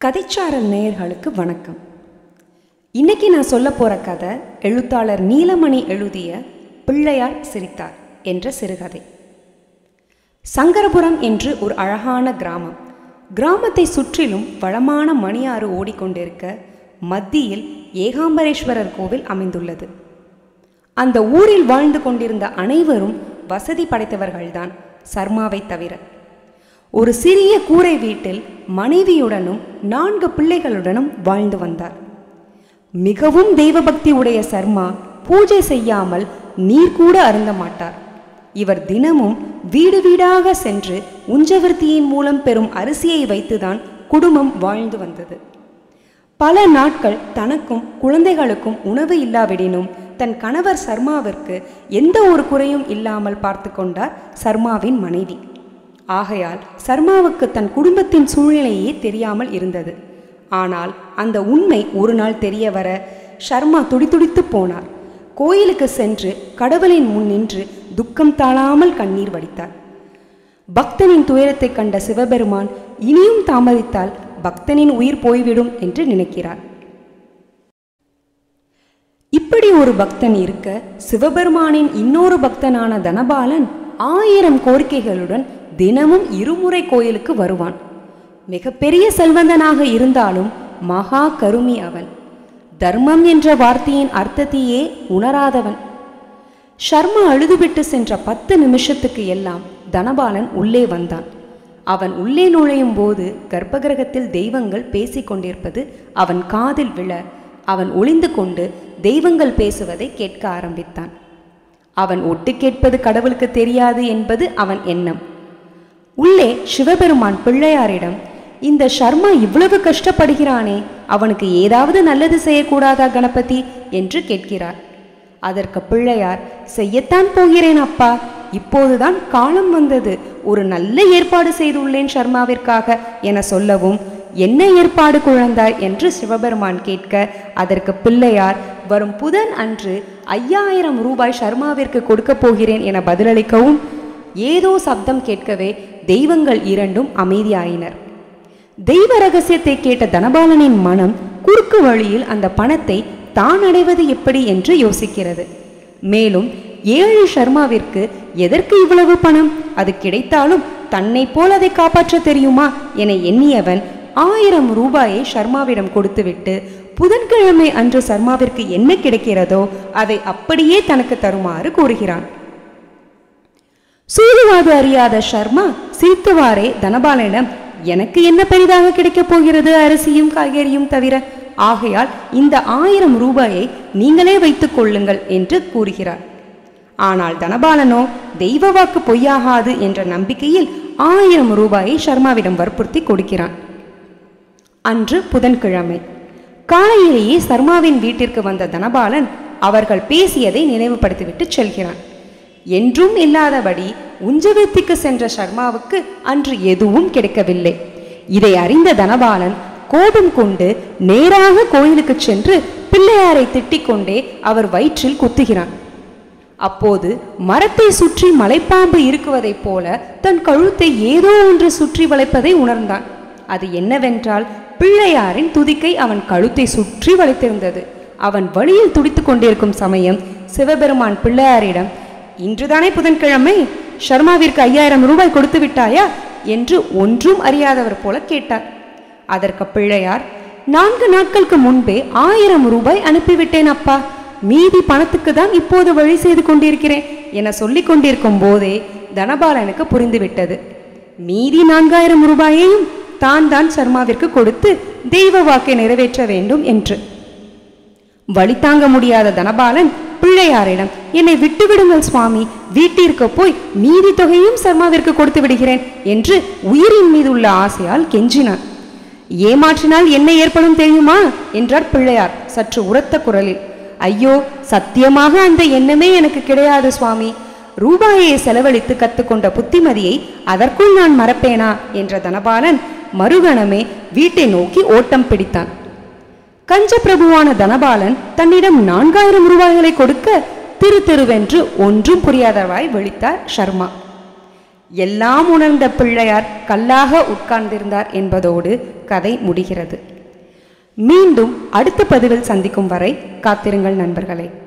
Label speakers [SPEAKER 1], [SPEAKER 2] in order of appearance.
[SPEAKER 1] கதைச்சாரல் நேயர்களுக்கு வணக்கம் இன்னைக்கு நான் சொல்ல போற கதை எழுத்தாளர் நீலமணி எழுதிய பிள்ளையார் சிரித்தார் என்ற சிறுகதை சங்கரபுரம் என்று ஒரு அழகான கிராமம் கிராமத்தை சுற்றிலும் வளமான மணியாறு ஓடிக்கொண்டிருக்க மத்தியில் ஏகாம்பரேஸ்வரர் கோவில் அமைந்துள்ளது அந்த ஊரில் வாழ்ந்து கொண்டிருந்த அனைவரும் வசதி படைத்தவர்கள்தான் சர்மாவை தவிர ஒரு சிறிய கூரை வீட்டில் மனைவியுடனும் நான்கு பிள்ளைகளுடனும் வாழ்ந்து வந்தார் மிகவும் தெய்வபக்தி உடைய சர்மா பூஜை செய்யாமல் நீர் கூட அருந்த மாட்டார் இவர் தினமும் வீடு வீடாக சென்று உஞ்சவர்த்தியின் மூலம் பெறும் அரிசியை வைத்துதான் குடும்பம் வாழ்ந்து வந்தது பல நாட்கள் தனக்கும் குழந்தைகளுக்கும் உணவு இல்லாவிடினும் தன் கணவர் சர்மாவிற்கு எந்த ஒரு குறையும் இல்லாமல் பார்த்து கொண்டார் சர்மாவின் மனைவி ஆகையால் சர்மாவுக்கு தன் குடும்பத்தின் சூழ்நிலையே தெரியாமல் இருந்தது ஆனால் அந்த உண்மை ஒரு நாள் தெரிய வர ஷர்மா துடிதுடித்து போனார் கோயிலுக்கு சென்று கடவுளின் முன் நின்று துக்கம் தாழாமல் கண்ணீர் வடித்தார் பக்தனின் துயரத்தை கண்ட சிவபெருமான் இனியும் தாமதித்தால் பக்தனின் உயிர் போய்விடும் என்று நினைக்கிறார் இப்படி ஒரு பக்தன் இருக்க சிவபெருமானின் இன்னொரு பக்தனான தனபாலன் ஆயிரம் கோரிக்கைகளுடன் தினமும் இருமுறை கோயிலுக்கு வருவான் மிகப்பெரிய செல்வந்தனாக இருந்தாலும் மகா கருமி அவன் தர்மம் என்ற வார்த்தையின் அர்த்தத்தையே உணராதவன் ஷர்மா அழுதுவிட்டு சென்ற பத்து நிமிஷத்துக்கு எல்லாம் தனபாலன் உள்ளே வந்தான் அவன் உள்ளே நுழையும் போது கர்ப்பகிரகத்தில் தெய்வங்கள் பேசிக் கொண்டிருப்பது அவன் காதில் விழ அவன் ஒளிந்து கொண்டு தெய்வங்கள் பேசுவதை கேட்க ஆரம்பித்தான் அவன் ஒட்டு கேட்பது கடவுளுக்கு தெரியாது என்பது அவன் எண்ணம் உள்ளே சிவபெருமான் பிள்ளையாரிடம் இந்த ஷர்மா இவ்வளவு கஷ்டப்படுகிறானே அவனுக்கு ஏதாவது நல்லது செய்யக்கூடாதா கணபதி என்று கேட்கிறார் அதற்கு பிள்ளையார் செய்யத்தான் போகிறேன் அப்பா இப்போதுதான் காலம் வந்தது ஒரு நல்ல ஏற்பாடு செய்துள்ளேன் ஷர்மாவிற்காக என சொல்லவும் என்ன ஏற்பாடு குழந்தாய் என்று சிவபெருமான் கேட்க அதற்கு பிள்ளையார் வரும் புதன் அன்று ஐயாயிரம் ரூபாய் ஷர்மாவிற்கு கொடுக்கப் போகிறேன் என பதிலளிக்கவும் ஏதோ சப்தம் கேட்கவே தெய்வங்கள் இரண்டும் அமைதியாயினர் தெய்வ ரகசியத்தை கேட்ட தனபாலனின் மனம் குறுக்கு வழியில் அந்த பணத்தை தான் அடைவது எப்படி என்று யோசிக்கிறது மேலும் ஏழு ஷர்மாவிற்கு எதற்கு இவ்வளவு பணம் அது கிடைத்தாலும் தன்னை போல் அதை காப்பாற்ற தெரியுமா என எண்ணியவன் ஆயிரம் ரூபாயை ஷர்மாவிடம் கொடுத்துவிட்டு புதன்கிழமை அன்று சர்மாவிற்கு என்ன கிடைக்கிறதோ அதை அப்படியே தனக்கு தருமாறு கூறுகிறான் சூதுவாது அறியாத ஷர்மா சிரித்தவாறே தனபாலனிடம் எனக்கு என்ன பெரிதாக கிடைக்கப் போகிறது அரிசியும் காய்கறியும் தவிர ஆகையால் இந்த ஆயிரம் ரூபாயை நீங்களே வைத்துக் கொள்ளுங்கள் என்று கூறுகிறார் ஆனால் தனபாலனோ தெய்வ வாக்கு பொய்யாகாது என்ற நம்பிக்கையில் ஆயிரம் ரூபாயை ஷர்மாவிடம் வற்புறுத்தி கொடுக்கிறான் அன்று புதன்கிழமை காலையிலேயே சர்மாவின் வீட்டிற்கு வந்த தனபாலன் அவர்கள் பேசியதை நினைவுபடுத்திவிட்டு செல்கிறான் என்றும் இல்லாதபடி உஞ்சவர்த்திக்கு சென்ற சர்மாவுக்கு அன்று எதுவும் கிடைக்கவில்லை இதை அறிந்த தனபாலன் கோபம் கொண்டு நேராக கோயிலுக்கு சென்று பிள்ளையாரை திட்டிக் கொண்டே அவர் வயிற்றில் குத்துகிறான் அப்போது மரத்தை சுற்றி மலைப்பாம்பு இருக்குவதைப் போல தன் கழுத்தை ஏதோ ஒன்று சுற்றி வளைப்பதை உணர்ந்தான் அது என்னவென்றால் பிள்ளையாரின் துதிக்கை அவன் கழுத்தை சுற்றி வளைத்திருந்தது அவன் வழியில் துடித்துக் கொண்டிருக்கும் சமயம் சிவபெருமான் பிள்ளையாரிடம் இன்றுதானே புதன்கிழமை ஷர்மாவிற்கு ஐயாயிரம் ரூபாய் கொடுத்து விட்டாயா என்று ஒன்றும் அறியாதவர் போல கேட்டார் அதற்கு பிள்ளையார் நான்கு நாட்களுக்கு முன்பே ஆயிரம் ரூபாய் அனுப்பிவிட்டேன் அப்பா மீதி பணத்துக்கு தான் இப்போது வழி செய்து கொண்டிருக்கிறேன் என சொல்லிக் கொண்டிருக்கும் போதே தனபாலனுக்கு புரிந்துவிட்டது மீதி நான்காயிரம் ரூபாயையும் தான் தான் சர்மாவிற்கு கொடுத்து தெய்வ வாக்கை நிறைவேற்ற வேண்டும் என்று வழி தாங்க முடியாத தனபாலன் பிள்ளையாரிடம் என்னை விட்டுவிடுங்கள் சுவாமி வீட்டிற்கு போய் மீதி தொகையும் சர்மாவிற்கு கொடுத்து விடுகிறேன் என்று உயிரின் மீது உள்ள ஆசையால் கெஞ்சினான் ஏமாற்றினால் என்ன ஏற்படும் தெரியுமா என்றார் பிள்ளையார் சற்று உரத்த குரலில் ஐயோ சத்தியமாக அந்த எண்ணமே எனக்கு கிடையாது சுவாமி ரூபாயை செலவழித்து கத்துக்கொண்ட புத்திமதியை அதற்குள் நான் மறப்பேனா என்ற தனபாலன் மறுகணமே வீட்டை நோக்கி ஓட்டம் பிடித்தான் கஞ்சப்பிரபுவான தனபாலன் தன்னிடம் நான்காயிரம் ரூபாய்களை கொடுக்க திரு திருவென்று ஒன்றும் புரியாதவாய் விழித்தார் ஷர்மா எல்லாம் உணர்ந்த பிள்ளையார் கல்லாக உட்கார்ந்திருந்தார் என்பதோடு கதை முடிகிறது மீண்டும் அடுத்த பதிவில் சந்திக்கும் வரை காத்திருங்கள் நண்பர்களே